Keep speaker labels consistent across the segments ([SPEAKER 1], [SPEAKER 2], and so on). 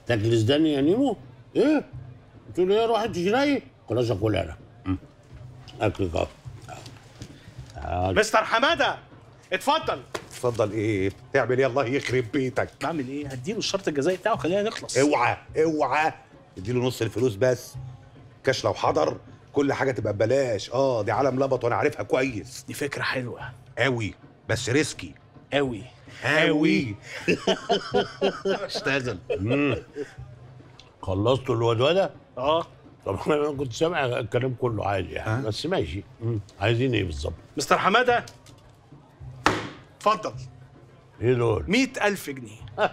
[SPEAKER 1] تاكل سدان يا نيمو ايه قلت له ايه روح انت شراي خلاص اكل انا مم. اكل اهو
[SPEAKER 2] مستر حماده اتفضل
[SPEAKER 3] اتفضل ايه تعمل ايه الله يخرب بيتك
[SPEAKER 2] بعمل ايه هديله الشرط الجزائي بتاعه خلينا نخلص
[SPEAKER 3] اوعى اوعى اديله نص الفلوس بس كاش لو حضر كل حاجه تبقى ببلاش اه دي عالم لبط وانا عارفها كويس
[SPEAKER 2] دي فكره حلوه
[SPEAKER 3] قوي بس ريسكي
[SPEAKER 2] قوي
[SPEAKER 3] قوي
[SPEAKER 2] اشتغل
[SPEAKER 1] خلصتوا الودوده
[SPEAKER 2] اه
[SPEAKER 1] طب انا كنت سامع الكلام كله عادي يعني بس ماشي مم. عايزين ايه بالظبط
[SPEAKER 2] مستر حماده اتفضل
[SPEAKER 1] ايه دول
[SPEAKER 2] مئة ألف جنيه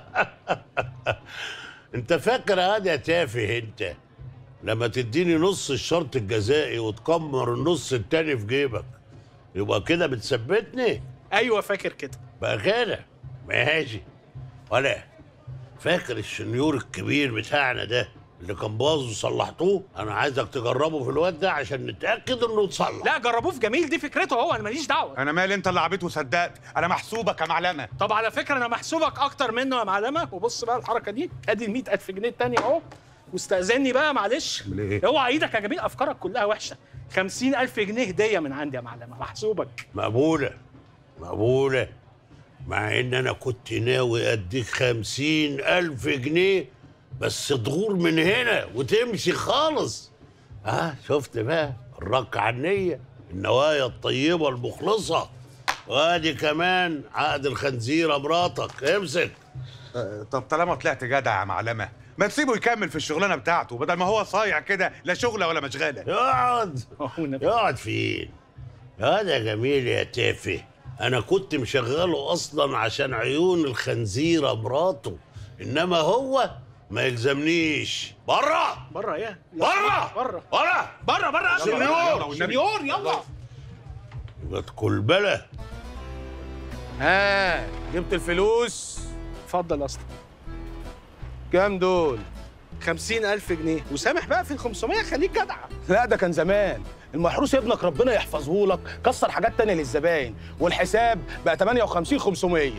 [SPEAKER 1] انت فاكر هذا يا تافه انت لما تديني نص الشرط الجزائي وتكمر النص التاني في جيبك يبقى كده بتثبتني
[SPEAKER 2] ايوه فاكر كده
[SPEAKER 1] بقى كده ماشي ولا فاكر الشنيور الكبير بتاعنا ده اللي كان باظ وصلحتوه انا عايزك تجربه في الواد ده عشان نتاكد انه اتصلح
[SPEAKER 2] لا جربوه في جميل دي فكرته هو انا ماليش دعوه
[SPEAKER 3] انا مالي انت اللي عبيط وصدقت انا محسوبك يا معلمه
[SPEAKER 2] طب على فكره انا محسوبك اكتر منه يا معلمه وبص بقى الحركه دي ادي ال 100000 جنيه التانية اهو واستاذني بقى معلش
[SPEAKER 3] أعمل إيه؟
[SPEAKER 2] اوعى ايدك يا جميل افكارك كلها وحشه 50000 جنيه هديه من عندي يا معلمه محسوبك
[SPEAKER 1] مقبولة مقبولة مع ان انا كنت ناوي اديك خمسين الف جنيه بس تغور من هنا وتمشي خالص اه شفت بقى الرك على النية النوايا الطيبة المخلصة وادي كمان عقد الخنزيرة مراتك امسك
[SPEAKER 3] آه، طب طالما طلعت جدع يا معلمه ما تسيبه يكمل في الشغلانه بتاعته بدل ما هو صايع كده لا شغله ولا مشغله
[SPEAKER 1] يقعد
[SPEAKER 2] أهو النبي.
[SPEAKER 1] يقعد فين هذا جميل يا تافه انا كنت مشغله اصلا عشان عيون الخنزيره مراته انما هو ما يلزمنيش بره
[SPEAKER 2] بره ايه
[SPEAKER 1] بره
[SPEAKER 2] بره
[SPEAKER 1] بره
[SPEAKER 2] بره بره
[SPEAKER 3] يلا، يلا،
[SPEAKER 2] سنيور
[SPEAKER 3] والنبي.
[SPEAKER 2] سنيور يلا
[SPEAKER 1] يبقى كلبله
[SPEAKER 4] ها جبت الفلوس
[SPEAKER 2] اتفضل يا اسطى
[SPEAKER 4] كام دول
[SPEAKER 2] 50000 جنيه وسامح بقى في ال 500 خليك جدع
[SPEAKER 4] لا ده كان زمان المحروس ابنك ربنا يحفظه لك كسر حاجات تانية للزباين والحساب بقى 58 500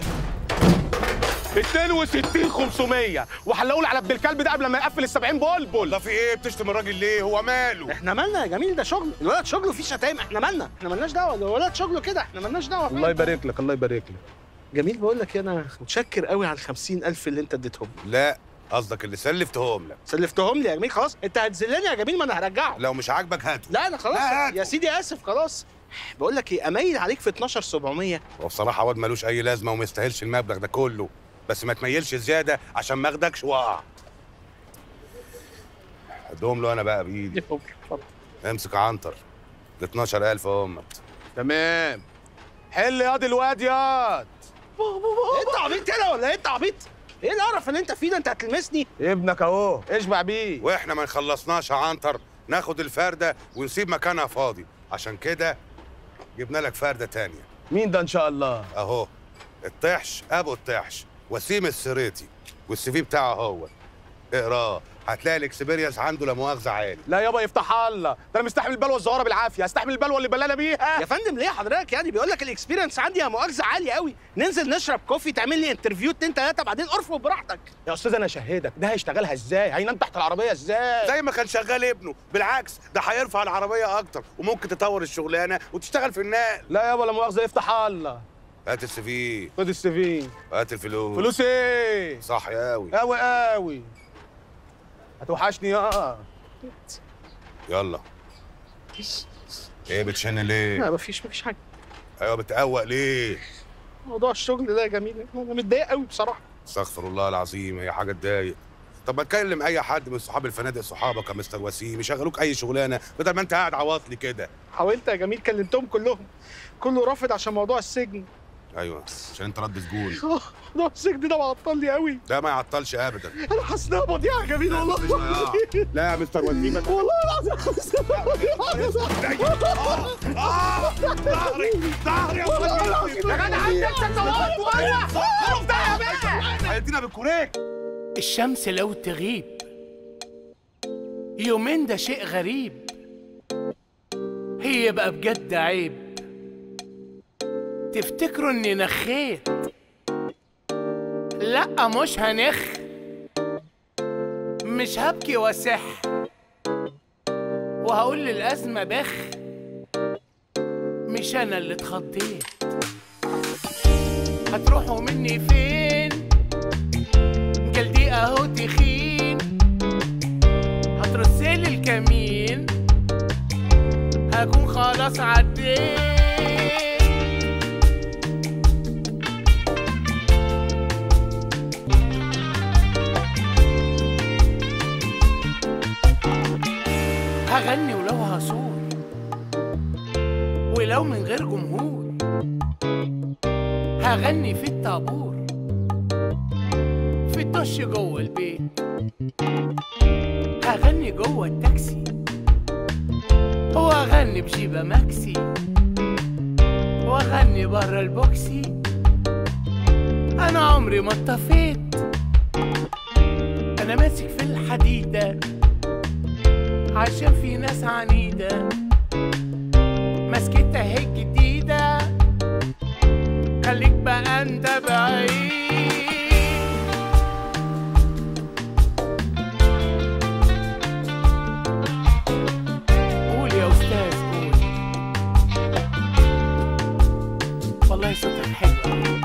[SPEAKER 4] 62 500 وحلقوا على ابن الكلب ده قبل ما يقفل ال 70 بلبل
[SPEAKER 3] ده في ايه بتشتم الراجل ليه هو ماله
[SPEAKER 2] احنا مالنا يا جميل ده شغل الولد شغله فيه شتايم احنا مالنا احنا مالناش دعوه ده الولد شغله كده احنا مالناش دعوه
[SPEAKER 4] الله يبارك لك الله يبارك لك
[SPEAKER 2] جميل بقول لك إيه، انا متشكر قوي على ال 50000 اللي انت اديتهم لي.
[SPEAKER 3] لا قصدك اللي سلفتهم لك
[SPEAKER 2] سلفتهم لي يا جميل خلاص انت هتذلني يا جميل ما انا هرجعه
[SPEAKER 3] لو مش عاجبك هاته
[SPEAKER 2] لا انا خلاص
[SPEAKER 3] لا، هاته.
[SPEAKER 2] يا سيدي اسف خلاص بقول لك ايه اميل عليك في 12700
[SPEAKER 3] هو بصراحه واد ملوش اي لازمه وما يستاهلش المبلغ ده كله بس ما تميلش زياده عشان ما اخدكش وقع ادهم له انا بقى بايدي
[SPEAKER 2] اتفضل
[SPEAKER 3] امسك عنتر ال 12000 امك
[SPEAKER 4] تمام حل ياض الواد ياض
[SPEAKER 2] إيه انت عبيط هنا ولا ايه انت عبيط ايه القرف اللي انت فيه ده انت هتلمسني
[SPEAKER 4] ابنك اهو اشبع بيه
[SPEAKER 3] واحنا ما نخلصناش يا عنتر ناخد الفرده ونسيب مكانها فاضي عشان كده جبنا لك فرده تانية
[SPEAKER 4] مين ده ان شاء الله
[SPEAKER 3] اهو الطحش ابو الطحش وسيم السريتي والسي في بتاعه هو اقراه هتلاقي الاكسبيرينس عنده لا مؤاخذه عالي
[SPEAKER 4] لا يابا يفتح الله ده انا مستحمل البلوه الصغيره بالعافيه استحمل البلوه اللي بلانا بيها
[SPEAKER 2] يا فندم ليه حضرتك يعني بيقول لك الاكسبيرينس عندي يا مؤاخذه عاليه قوي ننزل نشرب كوفي تعمل لي انترفيو اتنين تلاته بعدين ارفض براحتك
[SPEAKER 4] يا استاذ انا اشهدك ده هيشتغلها ازاي هينام تحت العربيه ازاي
[SPEAKER 3] زي ما كان شغال ابنه بالعكس ده هيرفع العربيه اكتر وممكن تطور الشغلانه وتشتغل في النقل
[SPEAKER 4] لا يابا لا مؤاخذه يفتح الله
[SPEAKER 3] هات السي في
[SPEAKER 4] خد السي في
[SPEAKER 3] هات الفلوس
[SPEAKER 4] فلوس ايه
[SPEAKER 3] صح قوي
[SPEAKER 4] قوي قوي هتوحشني يا
[SPEAKER 3] يلا ايه بتشن ليه
[SPEAKER 2] لا مفيش مفيش حاجه
[SPEAKER 3] ايوه بتقوق ليه
[SPEAKER 2] موضوع الشغل ده يا جميل انا متضايق قوي بصراحه
[SPEAKER 3] استغفر الله العظيم هي حاجه تضايق طب ما تكلم اي حد من صحاب الفنادق صحابك يا مستر وسيم يشغلوك اي شغلانه بدل ما انت قاعد عواطلي كده
[SPEAKER 2] حاولت يا جميل كلمتهم كلهم كله رافض عشان موضوع السجن
[SPEAKER 3] ايوه عشان انت رد سجون
[SPEAKER 2] آه، موضوع السجن ده معطلني قوي
[SPEAKER 3] ده ما يعطلش ابدا
[SPEAKER 2] انا حاسس انها مضيعه يا جميل والله
[SPEAKER 3] لا يا مستر وسيم
[SPEAKER 2] والله العظيم حاسس إنها مضيعة.
[SPEAKER 3] ظهري ظهري يا
[SPEAKER 2] يا جدع عندك تطوري بره ده يا باشا
[SPEAKER 3] هيدينا بالكوريك
[SPEAKER 5] الشمس لو تغيب يومين ده شيء غريب هي بقى بجد عيب تفتكروا اني نخيت لا مش هنخ مش هبكي واسح وهقول للأزمة بخ مش أنا اللي اتخضيت هتروحوا مني فين جلدي أهو تخين هترسلي الكمين هكون خلاص عديت هغني ولو هصور ولو من غير جمهور هغني في الطابور في الدش جوه البيت هغني جوه التاكسي واغني بجيبة ماكسي واغني بره البوكسي انا عمري ما اتطفيت انا ماسك في الحديده عشان في ناس عنيدة مسكتها هي جديدة خليك بقى انت بعيد قول يا استاذ قول والله صوتك حلو أوي.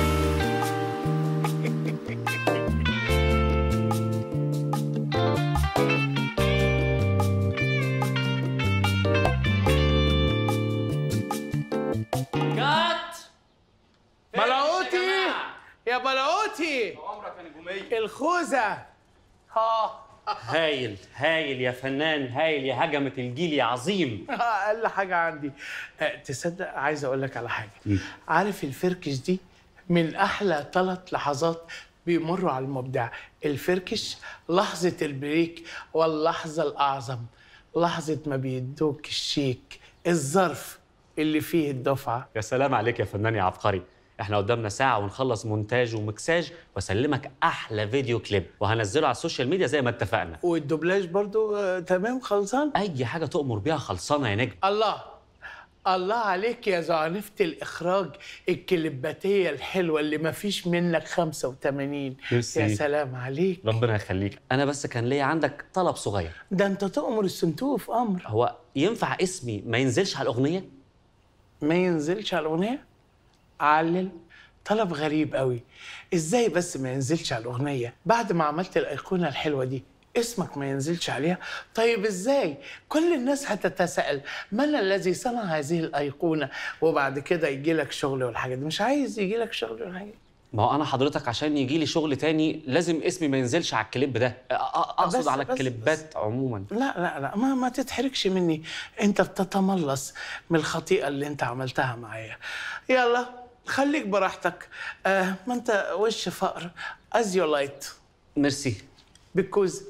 [SPEAKER 6] كات
[SPEAKER 5] بلاوتي يا بلاوتي الخوذة ها
[SPEAKER 6] هايل هايل يا فنان هايل يا هجمة الجيل يا عظيم
[SPEAKER 5] اقل حاجه عندي أه، تصدق عايز اقول لك على حاجه عارف الفركش دي من احلى ثلاث لحظات بيمروا على المبدع الفركش لحظه البريك واللحظه الاعظم لحظه ما بيدوك الشيك الظرف اللي فيه الدفعه
[SPEAKER 6] يا سلام عليك يا فنان يا عبقري احنا قدامنا ساعة ونخلص مونتاج ومكساج واسلمك احلى فيديو كليب وهنزله على السوشيال ميديا زي ما اتفقنا
[SPEAKER 5] والدوبلاج برضو آه، تمام خلصان
[SPEAKER 6] اي حاجة تؤمر بيها خلصانة يا نجم
[SPEAKER 5] الله الله عليك يا زعنفة الإخراج الكليباتية الحلوة اللي ما فيش منك 85
[SPEAKER 6] ميرسي.
[SPEAKER 5] يا سلام عليك
[SPEAKER 6] ربنا يخليك انا بس كان ليا عندك طلب صغير
[SPEAKER 5] ده أنت تؤمر السنتوه في أمر
[SPEAKER 6] هو ينفع اسمي ما ينزلش على الاغنية
[SPEAKER 5] ما ينزلش على الأغنية علل طلب غريب قوي إزاي بس ما ينزلش على الأغنية بعد ما عملت الأيقونة الحلوة دي اسمك ما ينزلش عليها طيب ازاي كل الناس هتتساءل من الذي صنع هذه الايقونه وبعد كده يجي لك شغل والحاجات دي مش عايز يجي لك شغل والحاجات دي
[SPEAKER 6] ما هو انا حضرتك عشان يجي لي شغل تاني لازم اسمي ما ينزلش على الكليب ده أ- أ- اقصد
[SPEAKER 5] بس-
[SPEAKER 6] على
[SPEAKER 5] بس-
[SPEAKER 6] الكليبات عموما
[SPEAKER 5] لا لا لا ما ما تتحركش مني انت بتتملص من الخطيئه اللي انت عملتها معايا يلا خليك براحتك آه ما انت وش فقر از يو لايت
[SPEAKER 6] ميرسي
[SPEAKER 5] بكوز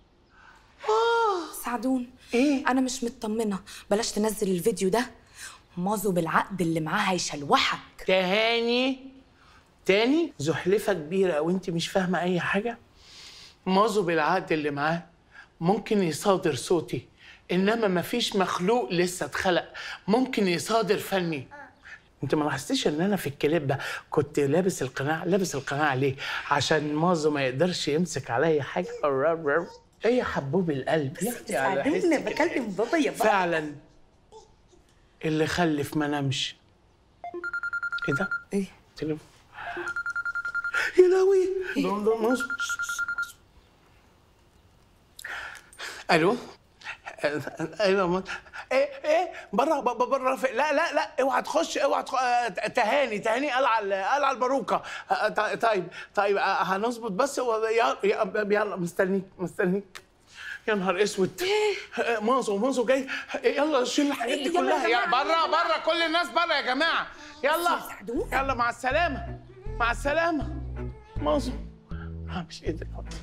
[SPEAKER 7] سعدون
[SPEAKER 5] إيه؟
[SPEAKER 7] انا مش مطمنه بلاش تنزل الفيديو ده مازو بالعقد اللي معاه هيشلوحك
[SPEAKER 5] تهاني تاني زحلفه كبيره وانت مش فاهمه اي حاجه مازو بالعقد اللي معاه ممكن يصادر صوتي انما مفيش مخلوق لسه اتخلق ممكن يصادر فني انت ما لاحظتيش ان انا في الكليب ده كنت لابس القناع لابس القناع ليه عشان مازو ما يقدرش يمسك عليا حاجه ايه يا حبوب القلب يا على حسك
[SPEAKER 7] سعدون بكلم بابا يا بابا
[SPEAKER 5] فعلا اللي خلف ما نامش ايه ده؟
[SPEAKER 7] ايه
[SPEAKER 5] تليفون يا لهوي ده- ده مصر. الو ايوه ما- ايه ايه بره ب- ب- بره في... لا لا لا اوعى تخش اوعى تخ... آه، تهاني تهاني قلع ال- قلع الباروكه آه، ط- طيب طيب آه، هنظبط بس و- يلا يلا مستنيك مستنيك يا نهار اسود آه، مازو مازو جاي يلا شيل الحاجات دي
[SPEAKER 7] يلا يا
[SPEAKER 5] كلها يلا
[SPEAKER 7] جماعة،
[SPEAKER 5] بره بره كل الناس بره يا جماعه يلا
[SPEAKER 7] ساعدونا.
[SPEAKER 5] يلا مع السلامه مع السلامه مازو هعمل ايه دلوقتي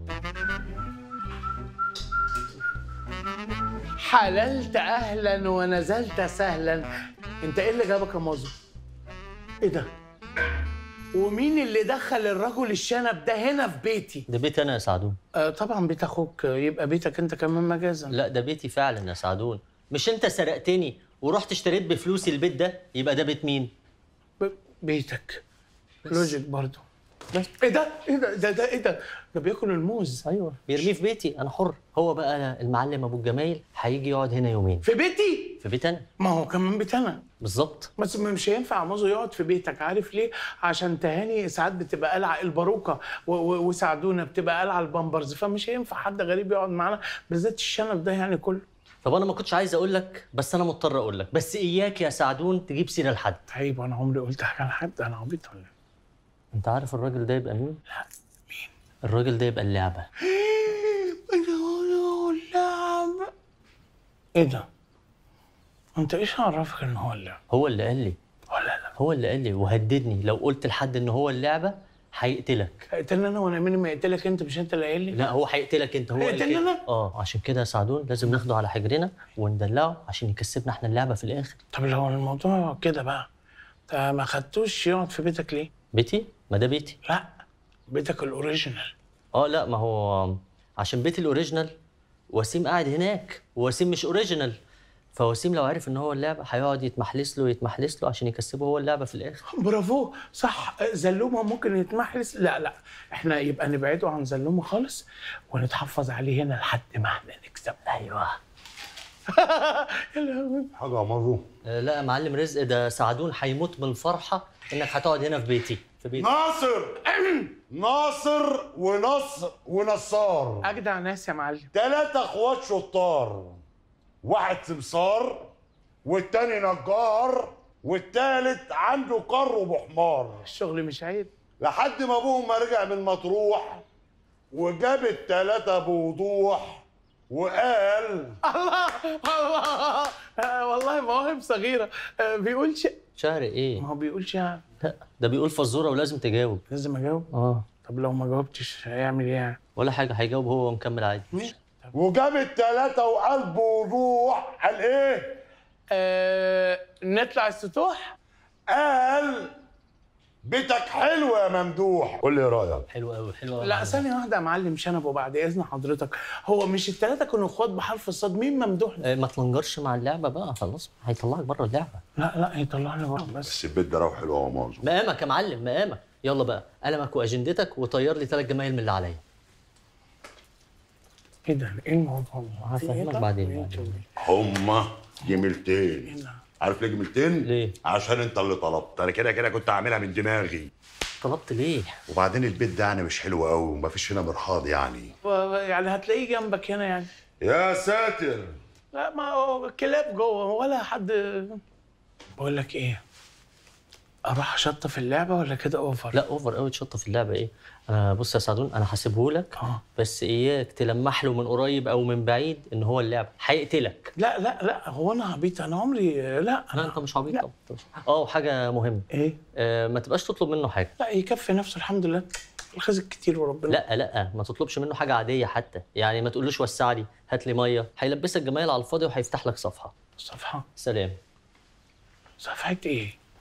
[SPEAKER 5] حللت اهلا ونزلت سهلا انت ايه اللي جابك يا مازو ايه ده ومين اللي دخل الرجل الشنب ده هنا في بيتي
[SPEAKER 8] ده بيتي انا يا سعدون
[SPEAKER 5] آه طبعا بيت اخوك آه، يبقى بيتك انت كمان مجازا
[SPEAKER 8] لا ده بيتي فعلا يا سعدون مش انت سرقتني ورحت اشتريت بفلوسي البيت ده يبقى ده بيت مين
[SPEAKER 5] ب- بيتك لوجيك برضو بس ايه ده ايه ده ده ده ايه ده ده بياكل الموز
[SPEAKER 8] ايوه بيرميه في بيتي انا حر هو بقى المعلم ابو الجمايل هيجي يقعد هنا يومين
[SPEAKER 5] في بيتي
[SPEAKER 8] في بيت انا
[SPEAKER 5] ما هو كمان بيتنا
[SPEAKER 8] بالظبط
[SPEAKER 5] بس مش هينفع مازو يقعد في بيتك عارف ليه عشان تهاني ساعات بتبقى قلعه الباروكه و- و- وسعدونه بتبقى قلعه البامبرز فمش هينفع حد غريب يقعد معانا بالذات الشنب ده يعني كله
[SPEAKER 8] طب انا ما كنتش عايز اقول لك بس انا مضطر اقول لك بس اياك يا سعدون تجيب سيره لحد
[SPEAKER 5] عيب وانا عمري قلت حاجه لحد انا عبيط ولا إيه؟
[SPEAKER 8] انت عارف الراجل ده يبقى مين لا مين الراجل ده يبقى اللعبه
[SPEAKER 5] اللعب ايه ده؟ انت ايش عرفك ان هو اللعب؟
[SPEAKER 8] هو اللي قال لي
[SPEAKER 5] ولا لا؟
[SPEAKER 8] هو اللي قال لي وهددني لو قلت لحد ان هو اللعبه هيقتلك
[SPEAKER 5] قتلني انا وانا مين ما يقتلك انت مش انت اللي قايل لي؟
[SPEAKER 8] لا هو هيقتلك انت هو قال
[SPEAKER 5] هيقتلني
[SPEAKER 8] كده.
[SPEAKER 5] أنا؟
[SPEAKER 8] اه عشان كده يا سعدون لازم ناخده على حجرنا وندلعه عشان يكسبنا احنا اللعبه في الاخر
[SPEAKER 5] طب لو الموضوع كده بقى انت ما خدتوش يقعد في بيتك ليه؟
[SPEAKER 8] بيتي ما ده بيتي
[SPEAKER 5] لا بيتك الاوريجينال
[SPEAKER 8] اه لا ما هو عشان بيتي الاوريجينال وسيم قاعد هناك ووسيم مش اوريجينال فوسيم لو عرف ان هو اللعبه هيقعد يتمحلس له يتمحلس له عشان يكسبه هو اللعبه في الاخر
[SPEAKER 5] برافو صح زلومه ممكن يتمحلس لا لا احنا يبقى نبعده عن زلومه خالص ونتحفظ عليه هنا لحد ما احنا نكسب
[SPEAKER 8] ايوه
[SPEAKER 5] يا لهوي.
[SPEAKER 3] حاجه يا مازو
[SPEAKER 8] آه، لا يا معلم رزق ده سعدون هيموت من الفرحه انك هتقعد هنا في بيتي في بيتي
[SPEAKER 1] ناصر ناصر ونصر ونصار
[SPEAKER 5] اجدع ناس يا معلم
[SPEAKER 1] ثلاثة اخوات شطار واحد سمسار والتاني نجار والتالت عنده كر وبحمار
[SPEAKER 5] الشغل مش عيب
[SPEAKER 1] لحد ما ابوهم ما رجع من مطروح وجاب التلاتة بوضوح وقال
[SPEAKER 5] الله الله آه، والله مواهب صغيره آه، بيقول شيء
[SPEAKER 8] شهر ايه
[SPEAKER 5] ما هو بيقول شيء
[SPEAKER 8] لا ده بيقول فزوره ولازم تجاوب
[SPEAKER 5] لازم اجاوب
[SPEAKER 8] اه
[SPEAKER 5] طب لو ما جاوبتش هيعمل ايه يعني
[SPEAKER 8] ولا حاجه هيجاوب هو ومكمل عادي
[SPEAKER 1] وجاب التلاتة وقال بوضوح قال ايه؟
[SPEAKER 5] آه نطلع السطوح
[SPEAKER 1] قال بيتك حلو يا ممدوح قول لي ايه رايك
[SPEAKER 8] حلو قوي حلو قوي
[SPEAKER 5] لا ثانية واحدة يا معلم شنب وبعد إذن حضرتك هو مش التلاتة كانوا إخوات بحرف الصاد مين ممدوح ده؟
[SPEAKER 8] آه، ما تلنجرش مع اللعبه بقى خلاص هيطلعك بره اللعبه
[SPEAKER 5] لا لا يطلعني بره بس
[SPEAKER 1] بس البيت ده روح حلو يا مازو
[SPEAKER 8] مقامك يا معلم مقامك يلا بقى قلمك واجندتك وطير لي ثلاث جمايل من اللي عليا
[SPEAKER 5] إيه ده؟ إيه الموضوع؟ ده؟ في إيه
[SPEAKER 8] هفهمك
[SPEAKER 5] طب؟
[SPEAKER 8] بعدين
[SPEAKER 5] إيه
[SPEAKER 8] بعدين.
[SPEAKER 1] هما جميلتين عارف ليه جميلتين؟
[SPEAKER 8] ليه؟
[SPEAKER 1] عشان انت اللي طلبت انا كده كده كنت هعملها من دماغي
[SPEAKER 8] طلبت ليه
[SPEAKER 1] وبعدين البيت ده يعني مش حلو قوي ومفيش هنا مرحاض يعني
[SPEAKER 5] و- يعني هتلاقيه جنبك هنا يعني
[SPEAKER 1] يا ساتر
[SPEAKER 5] لا ما هو كلاب جوه ولا حد بقول لك إيه؟ أروح أشطف اللعبة ولا كده أوفر؟
[SPEAKER 8] لا اوفر قوي تشطف في اللعبه ايه انا بص يا سعدون انا هسيبه لك
[SPEAKER 5] آه.
[SPEAKER 8] بس اياك تلمح له من قريب او من بعيد ان هو اللعبه هيقتلك
[SPEAKER 5] لا لا لا هو أنا عبيط أنا عمري لا
[SPEAKER 8] لا
[SPEAKER 5] أنا
[SPEAKER 8] انت مش عبيط
[SPEAKER 5] لا.
[SPEAKER 8] طبعا أنت مش- اه وحاجه مهمه
[SPEAKER 5] إيه؟
[SPEAKER 8] آه ما تبقاش تطلب منه حاجه
[SPEAKER 5] لا يكفي نفسه الحمد لله الخزق كتير وربنا
[SPEAKER 8] لا لا ما تطلبش منه حاجه عاديه حتى يعني ما تقولوش وسع لي هات لي ميه هيلبسك جمايل على الفاضي وهيفتح لك صفحه
[SPEAKER 5] صفحة
[SPEAKER 8] سلام
[SPEAKER 5] صفحة إيه؟